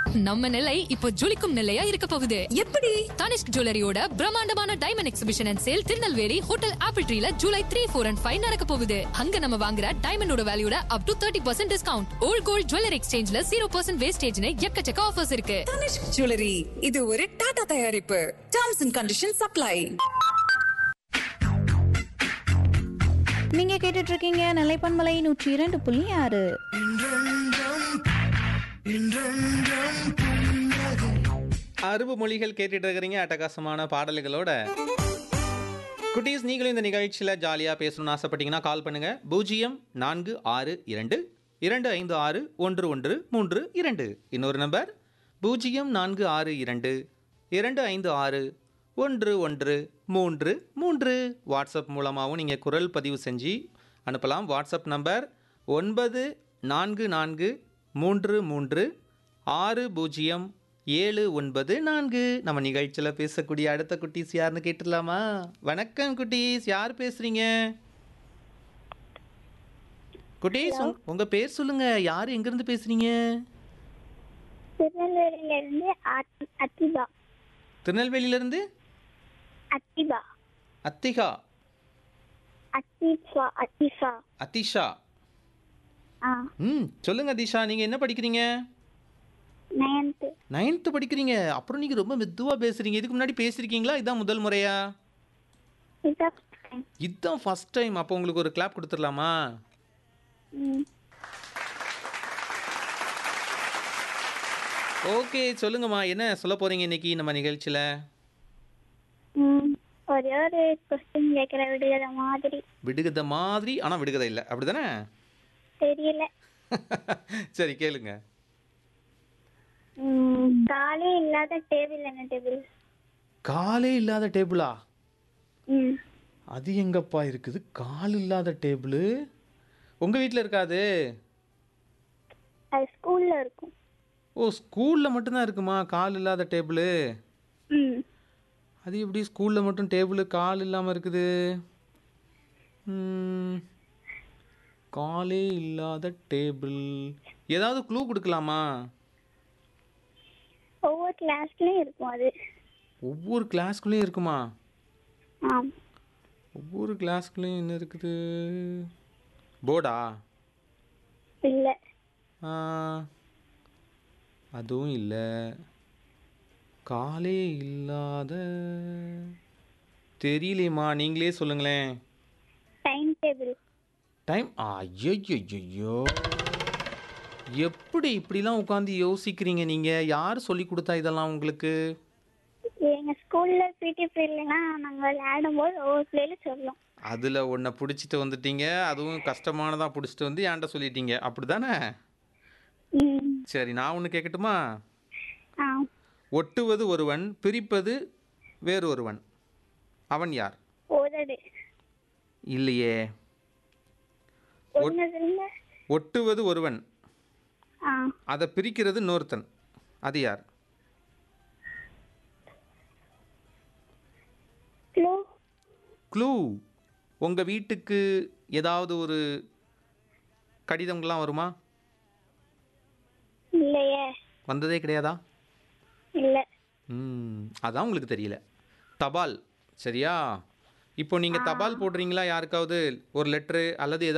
நம்ம நிலை இப்போ ஜொலிக்கும் நிலையா இருக்க போகுது எப்படி தனிஷ்க் ஜுவல்லரியோட பிரம்மாண்டமான diamond exhibition and sale Tirunelveli hotel apple ட்ரீல July three four and five நடக்க போகுது அங்க நம்ம வாங்குற டைமண்டோட வேல்யூட up to thirty percent discount old gold jewellery எக்ஸ்சேஞ்ச்ல ஜீரோ பர்சன்ட் வேஸ்டேஜ்னு எக்கச்சக்க ஆஃபர்ஸ் இருக்கு தனிஷ்க் ஜுவல்லரி இது ஒரு டாடா தயாரிப்பு டர்ம்ஸ் அண்ட் கண்டிஷன் சப்ளை நீங்க கேட்டுட்டு இருக்கீங்க நிலைப்பன்மலை நூற்றி இரண்டு புள்ளி ஆறு அறுபு மொழிகள் கேட்டுட்டு இருக்கிறீங்க அட்டகாசமான பாடல்களோட குட்டீஸ் நீங்களும் இந்த நிகழ்ச்சியில் ஜாலியாக பேசணும்னு ஆசைப்பட்டீங்கன்னா கால் பண்ணுங்க பூஜ்ஜியம் நான்கு ஆறு இரண்டு இரண்டு ஐந்து ஆறு ஒன்று ஒன்று மூன்று இரண்டு இன்னொரு நம்பர் பூஜ்ஜியம் நான்கு ஆறு இரண்டு இரண்டு ஐந்து ஆறு ஒன்று ஒன்று மூன்று மூன்று வாட்ஸ்அப் மூலமாகவும் நீங்கள் குரல் பதிவு செஞ்சு அனுப்பலாம் வாட்ஸ்அப் நம்பர் ஒன்பது நான்கு நான்கு மூன்று மூன்று ஆறு பூஜ்ஜியம் ஏழு ஒன்பது நான்கு நம்ம நிகழ்ச்சியில் பேசக்கூடிய அடுத்த குட்டீஸ் யாருன்னு கேட்டுடலாமா வணக்கம் குட்டீஸ் யார் பேசுறீங்க குட்டீஸ் உங்க- உங்க பேர் சொல்லுங்க யார் எங்கிருந்து பேசுறீங்க திருநெல்வேலியில இருந்து அத்- அத்திபா திருநெல்வேலியிலிருந்து அத்திபா அத்திகா அத்திஃபா அத்திஃபா அத்திஷா ஆ ம் சொல்லுங்க அதிஷா நீங்க என்ன படிக்கிறீங்க நயன்த்து நைன்த்து படிக்கிறீங்க அப்புறம் நீங்க ரொம்ப மெதுவாக பேசுறீங்க இதுக்கு முன்னாடி பேசியிருக்கீங்களா இதான் முதல் முறையா இதான் இதுதான் ஃபர்ஸ்ட் டைம் அப்போ உங்களுக்கு ஒரு கிளாப் கொடுத்துடலாமா ம் ஓகே சொல்லுங்கம்மா என்ன சொல்ல போறீங்க இன்னைக்கு நம்ம நிகழ்ச்சியில் ம் ஒரே ஒரு கொஸ்டின் கேட்குற விடுகிற மாதிரி விடுகதை மாதிரி ஆனால் விடுகதை இல்லை அப்படிதானே தெரியல சரி கேளுங்க ம் காலே இல்லாத டேபிள் என்ன டேபிள் காலே இல்லாத டேபிளா ம் அது எங்கப்பா இருக்குது கால் இல்லாத டேபிள் உங்கள் வீட்டில் இருக்காது அது ஸ்கூல்ல இருக்கும் ஓ ஸ்கூலில் மட்டும்தான் இருக்குமா கால் இல்லாத டேபிள் ம் அது எப்படி ஸ்கூலில் மட்டும் டேபிள் கால் இல்லாமல் இருக்குது ம், காலே இல்லாத டேபிள் ஏதாவது க்ளூ கொடுக்கலாமா ஒவ்வொரு கிளாஸ்லயும் இருக்கும் அது ஒவ்வொரு கிளாஸ்குள்ளேயும் இருக்குமா ஆம் ஒவ்வொரு கிளாஸ்குள்ளேயும் என்ன இருக்குது போர்டா இல்ல ஆ, அதுவும் இல்லை காலே இல்லாத தெரியலையேம்மா நீங்களே சொல்லுங்களேன் டைம் டேபிள் டைம் ஐயோ எப்படி இப்படிலாம் உட்காந்து யோசிக்கிறீங்க நீங்கள் யார் சொல்லி கொடுத்தா இதெல்லாம் உங்களுக்கு எங்க ஸ்கூல்ல பிடி பீரியட்லனா நாங்க விளையாடும் போது ஒவ்வொரு பிள்ளைல சொல்லும் அதில் ஒன்றை பிடிச்சிட்டு வந்துட்டீங்க அதுவும் கஷ்டமானதாக பிடிச்சிட்டு வந்து என்கிட்ட சொல்லிட்டீங்க அப்படி தானே ம் சரி நான் ஒன்று கேட்கட்டுமா ஆ ஒட்டுவது ஒருவன் பிரிப்பது வேறு ஒருவன் அவன் யார் உதடு இல்லையே ஒன்னதுல ஒட்டுவது ஒருவன் ஆ அதை பிரிக்கிறது இன்னொருத்தன் அது யார் க்ளூ க்ளூ உங்கள் வீட்டுக்கு ஏதாவது ஒரு கடிதங்கள்லாம் வருமா இல்லையே வந்ததே கிடையாதா இல்ல ம் அதான் உங்களுக்கு தெரியல தபால் சரியா இப்போ நீங்கள் தபால் போடுறீங்களா யாருக்காவது ஒரு லெட்ரு அல்லது ஏதாவது